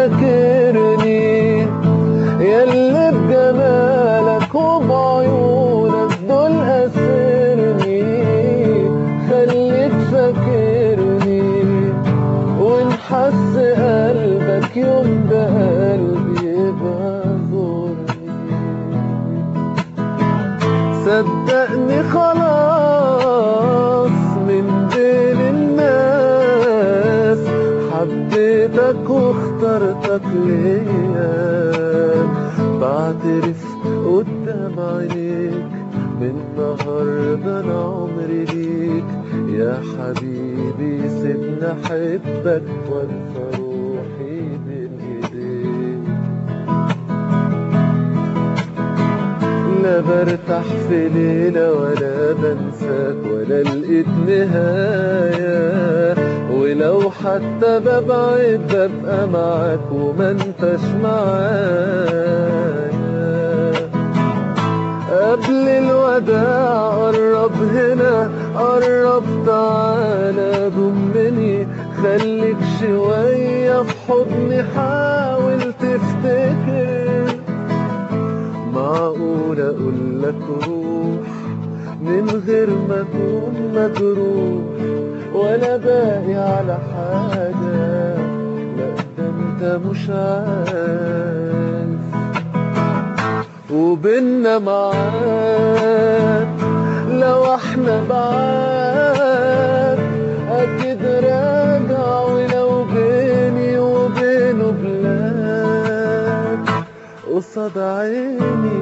فاكرني ياللي بجمالك وبعيونك دول أسرني خليك فاكرني وإن حس قلبك يوم بقلبي يبقى زورني صدقني خلاص من بين الناس حبيتك واخترتك ليا بعترف قدام عينيك من النهارده انا عمري ليك يا حبيبي سيبني احبك وانسى روحي بين ايديك لا برتاح في ليلة ولا بنساك ولا لقيت نهاية ولو حتى ببعد ببقى معاك وما انتش معايا قبل الوداع قرب هنا قرب تعالى ضمني خليك شوية في حضني حاول تفتكر معقول اقول لك روح من غير ما اكون مجروح ولا باقي على حاجة لا ده انت مش عارف وبيننا معاد لو احنا بعاد اكيد راجع ولو بيني وبينه بلاد قصاد عيني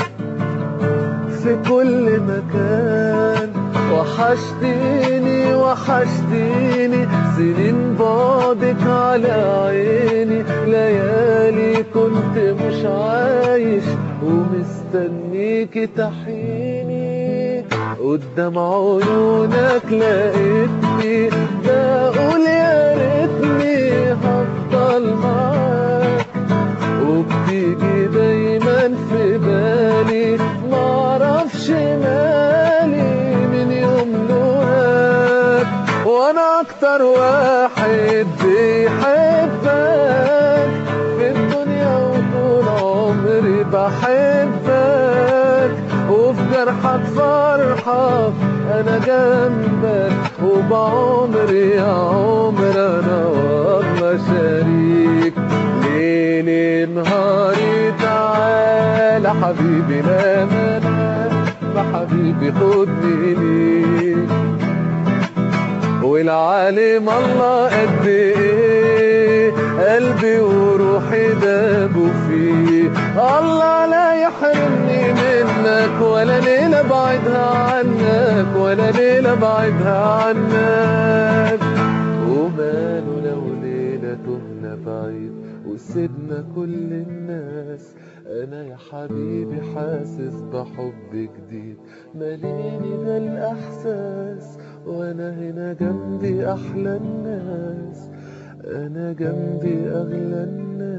في كل مكان وحشتيني وحشتيني سنين بعدك على عيني ليالي كنت مش عايش ومستنيك تحيني قدام عيونك لقيتني بقول يا ريتني هفضل معاك وبتيجي دايما في بالي معرفش مالي من يوم لقاك وانا اكتر واحد بيحبك في الدنيا وطول عمري بحبك وفي جرحك فرحة انا جنبك وبعمري يا عمر انا والله شريك ليل نهاري تعالى حبيبي لا منام حبيبي خدني ليك والعالم الله قد ايه قلبي وروحي دابوا فيه الله لا يحرمني منك ولا ليلة بعدها عنك ولا ليلة بعدها عنك وماله لو ليلة تهنا بعيد وسيبنا كل الناس انا يا حبيبي حاسس بحب جديد ماليني ده الاحساس وانا هنا جنبي احلى الناس انا جنبي اغلى الناس